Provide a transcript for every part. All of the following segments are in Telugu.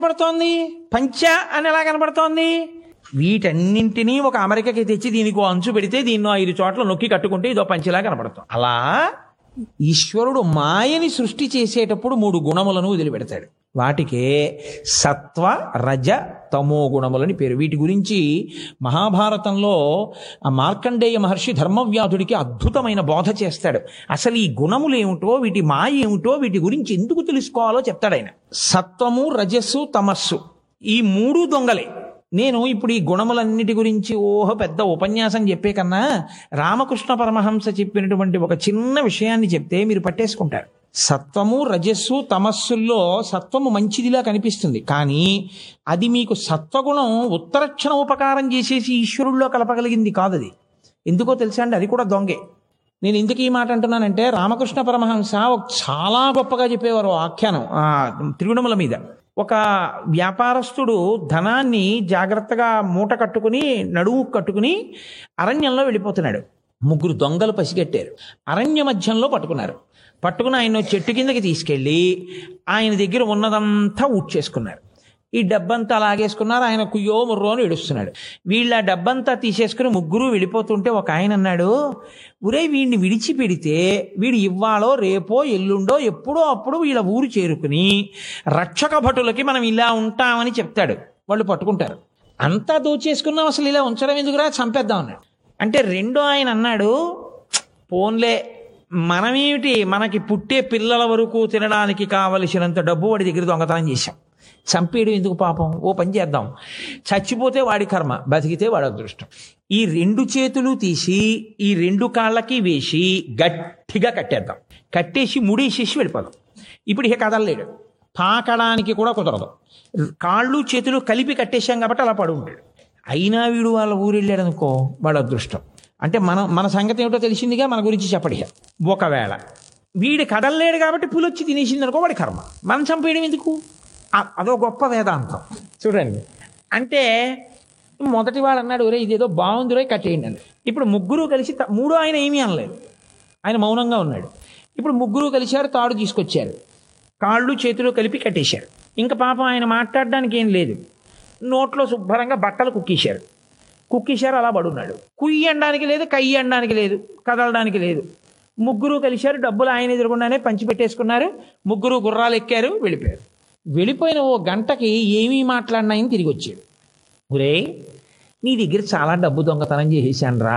కనబడుతోంది పంచ అని ఎలా కనబడుతోంది వీటన్నింటినీ ఒక అమెరికాకి తెచ్చి దీనికి ఓ అంచు పెడితే దీన్నో ఐదు చోట్ల నొక్కి కట్టుకుంటే ఇదో పంచిలా కనబడుతుంది అలా ఈశ్వరుడు మాయని సృష్టి చేసేటప్పుడు మూడు గుణములను వదిలిపెడతాడు వాటికే సత్వ రజ తమో గుణములని పేరు వీటి గురించి మహాభారతంలో ఆ మార్కండేయ మహర్షి ధర్మవ్యాధుడికి అద్భుతమైన బోధ చేస్తాడు అసలు ఈ గుణములు ఏమిటో వీటి మాయ ఏమిటో వీటి గురించి ఎందుకు తెలుసుకోవాలో చెప్తాడు ఆయన సత్వము రజస్సు తమస్సు ఈ మూడు దొంగలే నేను ఇప్పుడు ఈ గుణములన్నిటి గురించి ఓహో పెద్ద ఉపన్యాసం చెప్పే కన్నా రామకృష్ణ పరమహంస చెప్పినటువంటి ఒక చిన్న విషయాన్ని చెప్తే మీరు పట్టేసుకుంటారు సత్వము రజస్సు తమస్సుల్లో సత్వము మంచిదిలా కనిపిస్తుంది కానీ అది మీకు సత్వగుణం ఉత్తరక్షణ ఉపకారం చేసేసి ఈశ్వరుల్లో కలపగలిగింది కాదు అది ఎందుకో తెలుసా అండి అది కూడా దొంగే నేను ఎందుకు ఈ మాట అంటున్నానంటే రామకృష్ణ పరమహంస ఒక చాలా గొప్పగా చెప్పేవారు ఆ ఆఖ్యానం ఆ త్రిగుణముల మీద ఒక వ్యాపారస్తుడు ధనాన్ని జాగ్రత్తగా మూట కట్టుకుని నడువు కట్టుకుని అరణ్యంలో వెళ్ళిపోతున్నాడు ముగ్గురు దొంగలు పసిగట్టారు అరణ్య మధ్యంలో పట్టుకున్నారు పట్టుకుని ఆయన ఓ చెట్టు కిందకి తీసుకెళ్ళి ఆయన దగ్గర ఉన్నదంతా ఊడ్చేసుకున్నారు ఈ డబ్బంతా లాగేసుకున్నారు ఆయన కుయ్యో ముర్రో అని ఏడుస్తున్నాడు వీళ్ళ ఆ డబ్బంతా తీసేసుకుని ముగ్గురు వెళ్ళిపోతుంటే ఒక ఆయన అన్నాడు ఒరే వీడిని విడిచిపెడితే వీడు ఇవ్వాలో రేపో ఎల్లుండో ఎప్పుడో అప్పుడు వీళ్ళ ఊరు చేరుకుని రక్షక భటులకి మనం ఇలా ఉంటామని చెప్తాడు వాళ్ళు పట్టుకుంటారు అంతా దోచేసుకున్నాం అసలు ఇలా ఉంచడం ఎందుకురా చంపేద్దాం అన్నాడు అంటే రెండో ఆయన అన్నాడు పోన్లే మనమేమిటి మనకి పుట్టే పిల్లల వరకు తినడానికి కావలసినంత డబ్బు వాడి దగ్గర దొంగతనం చేశాం చంపేయడం ఎందుకు పాపం ఓ పని చేద్దాం చచ్చిపోతే వాడి కర్మ బతికితే వాడి అదృష్టం ఈ రెండు చేతులు తీసి ఈ రెండు కాళ్ళకి వేసి గట్టిగా కట్టేద్దాం కట్టేసి ముడేసేసి వెళ్ళిపోదాం ఇప్పుడు ఇక కదలలేడు పాకడానికి కూడా కుదరదు కాళ్ళు చేతులు కలిపి కట్టేశాం కాబట్టి అలా పడి ఉంటాడు అయినా వీడు వాళ్ళ ఊరు వెళ్ళాడు అనుకో వాడు అదృష్టం అంటే మనం మన సంగతి ఏమిటో తెలిసిందిగా మన గురించి చెప్పడి ఒకవేళ వీడు కదలలేడు కాబట్టి పులొచ్చి తినేసింది అనుకో వాడి కర్మ మనం చంపేయడం ఎందుకు అ- అదో గొప్ప వేదాంతం చూడండి అంటే మొదటి వాడు అన్నాడు ఒరే ఇదేదో బాగుంది రే కట్టేయండి అని ఇప్పుడు ముగ్గురు కలిసి త- మూడో ఆయన ఏమీ అనలేదు ఆయన మౌనంగా ఉన్నాడు ఇప్పుడు ముగ్గురు కలిశారు తాడు తీసుకొచ్చారు కాళ్ళు చేతులు కలిపి కట్టేశారు ఇంకా పాపం ఆయన మాట్లాడడానికి ఏం లేదు నోట్లో శుభ్రంగా బట్టలు కుక్కేశారు కుక్కేశారు అలా పడున్నాడు కుయ్యి అనడానికి లేదు కయ్యి అనడానికి లేదు కదలడానికి లేదు ముగ్గురు కలిశారు డబ్బులు ఆయన ఎదురుకుండానే పంచి పెట్టేసుకున్నారు ముగ్గురు గుర్రాలు ఎక్కారు వెళ్ళిపోయారు వెళ్ళిపోయిన ఓ గంటకి ఏమీ మాట్లాడినాయని తిరిగి వచ్చాడు ఒరే నీ దగ్గర చాలా డబ్బు దొంగతనం చేసేసానురా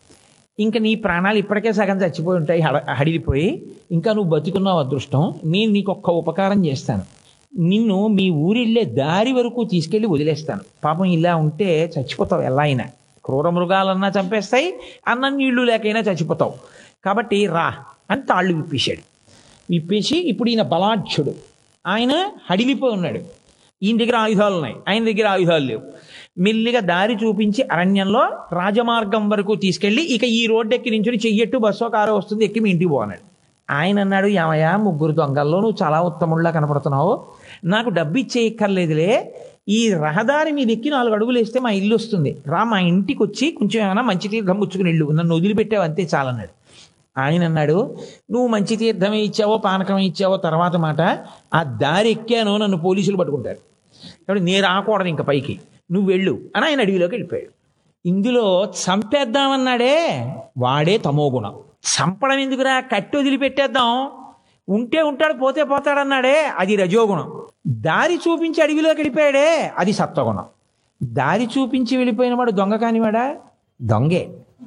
ఇంకా నీ ప్రాణాలు ఇప్పటికే సగం చచ్చిపోయి ఉంటాయి హడ హడిలిపోయి ఇంకా నువ్వు బతుకున్నావు అదృష్టం నేను నీకు ఒక్క ఉపకారం చేస్తాను నిన్ను మీ ఊరిళ్ళే దారి వరకు తీసుకెళ్ళి వదిలేస్తాను పాపం ఇలా ఉంటే చచ్చిపోతావు ఎలా అయినా క్రూర మృగాలన్నా చంపేస్తాయి అన్నం నీళ్లు లేకైనా చచ్చిపోతావు కాబట్టి రా అని తాళ్ళు విప్పేశాడు విప్పేసి ఇప్పుడు ఈయన బలాఢ్యుడు ఆయన హడిలిపోయి ఉన్నాడు ఈయన దగ్గర ఆయుధాలు ఉన్నాయి ఆయన దగ్గర ఆయుధాలు లేవు మెల్లిగా దారి చూపించి అరణ్యంలో రాజమార్గం వరకు తీసుకెళ్ళి ఇక ఈ రోడ్డు ఎక్కి నుంచి చెయ్యట్టు బస్సో కారో వస్తుంది ఎక్కి మీ ఇంటికి పోనాడు ఆయన అన్నాడు ఏమయ్యా ముగ్గురు దొంగల్లో నువ్వు చాలా ఉత్తముళ్ళ కనపడుతున్నావు నాకు డబ్బు ఇచ్చేయక్కర్లేదులే ఈ రహదారి మీద ఎక్కి నాలుగు అడుగులు వేస్తే మా ఇల్లు వస్తుంది రా మా ఇంటికి వచ్చి కొంచెం ఏమైనా మంచి తీర్థం పుచ్చుకుని ఇల్లు నన్ను వదిలిపెట్టావు అంతే చాలన్నాడు ఆయన అన్నాడు నువ్వు మంచి తీర్థమే ఇచ్చావో పానకమే ఇచ్చావో తర్వాత మాట ఆ దారి ఎక్కానో నన్ను పోలీసులు పట్టుకుంటారు కాబట్టి నేను రాకూడదు ఇంకా పైకి నువ్వు వెళ్ళు అని ఆయన అడవిలోకి వెళ్ళిపోయాడు ఇందులో చంపేద్దామన్నాడే వాడే తమో గుణం చంపడం ఎందుకురా కట్టి వదిలిపెట్టేద్దాం ఉంటే ఉంటాడు పోతే పోతాడన్నాడే అది రజోగుణం దారి చూపించి అడవిలోకి వెళ్ళిపోయాడే అది సత్వగుణం దారి చూపించి వెళ్ళిపోయిన వాడు దొంగ కానివాడా దొంగే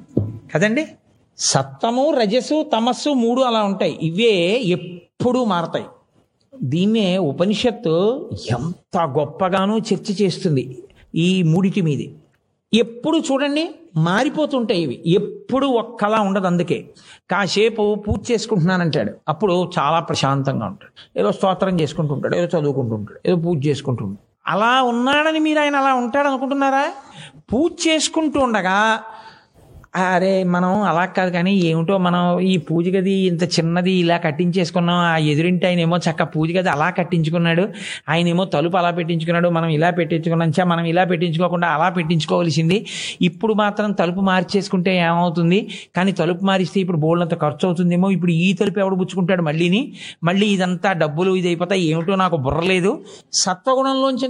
కదండి సత్వము రజసు తమస్సు మూడు అలా ఉంటాయి ఇవే ఎప్పుడూ మారతాయి దీన్నే ఉపనిషత్తు ఎంత గొప్పగానో చర్చ చేస్తుంది ఈ మూడిటి మీది ఎప్పుడు చూడండి మారిపోతుంటాయి ఇవి ఎప్పుడు ఒక్కలా ఉండదు అందుకే కాసేపు పూజ చేసుకుంటున్నానంటాడు అప్పుడు చాలా ప్రశాంతంగా ఉంటాడు ఏదో స్తోత్రం చేసుకుంటూ ఉంటాడు ఏదో చదువుకుంటూ ఉంటాడు ఏదో పూజ చేసుకుంటూ ఉంటాడు అలా ఉన్నాడని మీరు ఆయన అలా ఉంటాడు అనుకుంటున్నారా పూజ చేసుకుంటూ ఉండగా అరే మనం అలా కాదు కానీ ఏమిటో మనం ఈ పూజ గది ఇంత చిన్నది ఇలా కట్టించేసుకున్నాం ఆ ఎదురింటి ఆయన ఏమో చక్క పూజ గది అలా కట్టించుకున్నాడు ఆయన ఏమో తలుపు అలా పెట్టించుకున్నాడు మనం ఇలా పెట్టించుకున్నాం చా మనం ఇలా పెట్టించుకోకుండా అలా పెట్టించుకోవాల్సింది ఇప్పుడు మాత్రం తలుపు మార్చేసుకుంటే ఏమవుతుంది కానీ తలుపు మారిస్తే ఇప్పుడు బోల్డంత ఖర్చు అవుతుందేమో ఇప్పుడు ఈ తలుపు ఎవడు పుచ్చుకుంటాడు మళ్ళీని మళ్ళీ ఇదంతా డబ్బులు ఇది అయిపోతాయి ఏమిటో నాకు బుర్రలేదు సత్వగుణంలోంచి